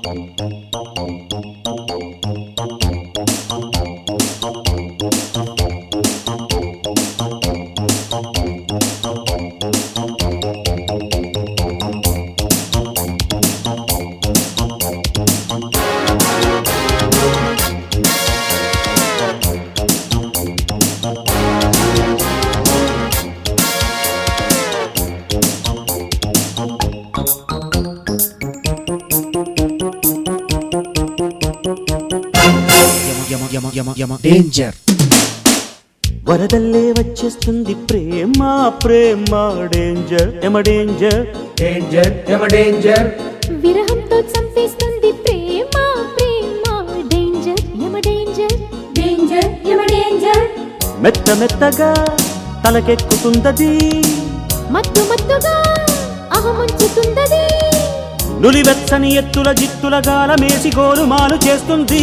యమ యమ యమ యమ డేంజర్ వరదల్లే వచ్చేస్తుంది ప్రేమ ప్రేమ డేంజర్ ఎమ డేంజర్ డేంజర్ ఎమ డేంజర్ విరహంతో చంపేస్తుంది ప్రేమ ప్రేమ డేంజర్ యమ డేంజర్ డేంజర్ యమ డేంజర్ మెత్త మెత్తగా తలకెక్కుతుందది మత్తు మత్తుగా అహముంచుతుందది నులివెచ్చని ఎత్తుల జిత్తుల గాలమేసి గోలుమాలు చేస్తుంది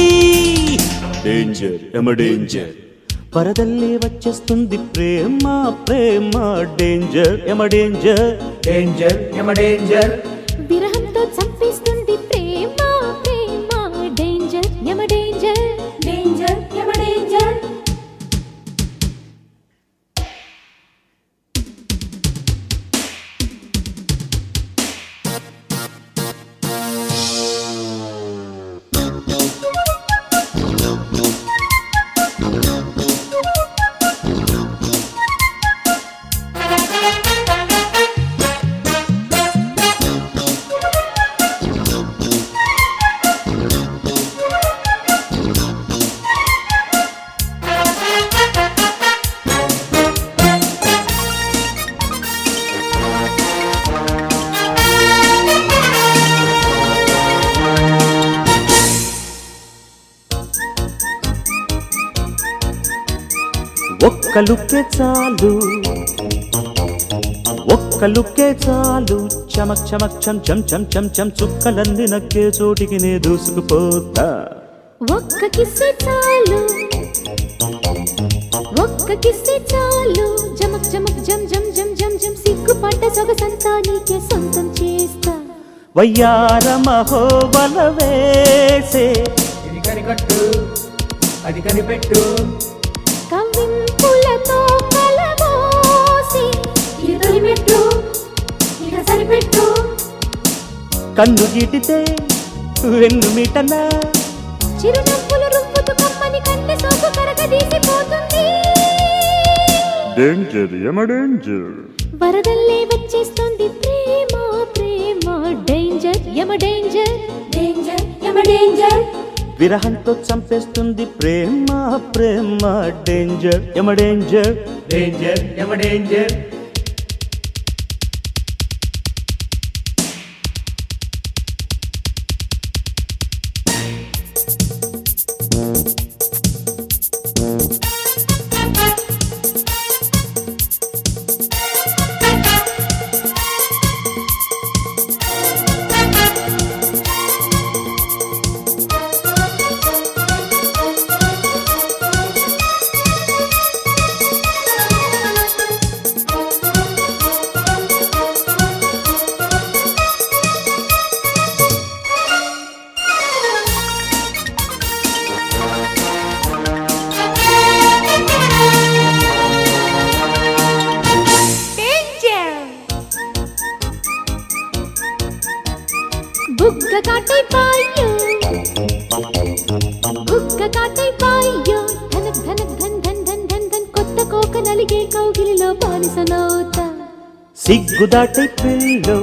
డేంజర్ ఎమ డేంజర్ వరదల్లే వచ్చేస్తుంది ప్రేమ ప్రేమ డేంజర్ ఎమ డేంజర్ డేంజర్ ఎమ డేంజర్ విరహంతో చంపేస్తుంది ప్రేమ ప్రేమ డేంజర్ యమ డేంజర్ డేంజర్ యమ డేంజర్ ఒక్క లుక్కే చాలు ఒక్క లుక్కే చాలు చమక్ చమక్ చం చం చం చం చం చుక్కలన్నీ నక్కే చోటికి నే దూసుకుపోతా ఒక్క కిస్సే చాలు ఒక్క కిస్సే చాలు జమక్ జమక్ జం జం జం జం జం సిగ్గుపడ్డ సొగసంతా నీకే సొంతం చేస్తా వయ్యారమహోబల వేసే ఇది కనికట్టు అది కనిపెట్టు కవ్వింపులతో కలబోసి ఇది తొలిమెట్టు ఇక సరిపెట్టు కన్ను గీటితే వెన్ను మీటనా చిరునవ్వులు రుబ్బుతూ కమ్మని కంటి సోకు కరగదీసిపోతుంది డేంజర్ ఎమ డేంజర్ వరదల్లే వచ్చేస్తుంది ప్రేమ ప్రేమ డేంజర్ యమ డేంజర్ డేంజర్ యమ డేంజర్ విరహంతో చంపేస్తుంది ప్రేమ ప్రేమ డేంజర్ ఎమ డేంజర్ డేంజర్ ఎమ డేంజర్ బుగ్గ కాటై పాయ్యో బుగ్గ కాటై పాయ్యో ధనక్ ధనక్ ధన్ ధన్ ధన్ ధన్ ధన్ కొత్త కోక నలిగే కౌగిలిలో బానిసనవుతా సిగ్గుదాటై పిల్లో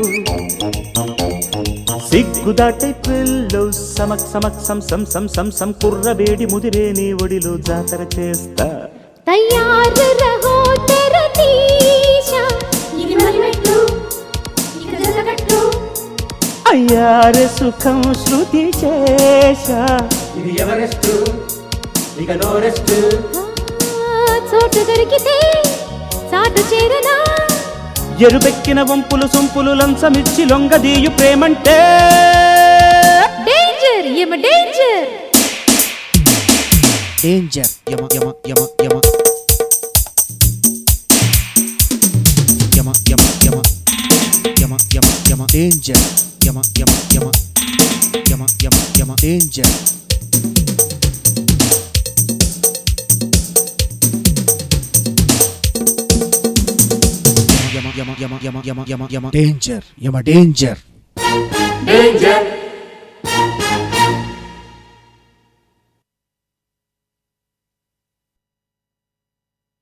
సిగ్గుదాటై పిల్లో సమక్ సమక్ సం సం సం సం సం కుర్రవేడి ముదిరే నీ ఒడిలో జాతర చేస్తా తయారు రహో తెర తీశా ఇది మలిమెట్టు ఇక జతకట్టు అయ్యారె సుఖం శృతి చేశా ఇది ఎవరెస్ట్ ఇక నో రెస్ట్ ఆ, చోటు దొరికితే చాటు చేరనా ఎరుపెక్కిన వంపులు సొంపులు లంచమిచ్చి లొంగదీయు ప్రేమంటే డేంజర్ యమ డేంజర్ డేంజర్ యమ యమ యమ యమ యమ యమ యమ యమ యమ యమ డేంజర్ యమ యమ యమ యమ యమ యమ డేంజర్ యమ యమ యమ యమ యమ యమ యమ డేంజర్ యమ డేంజర్ డేంజర్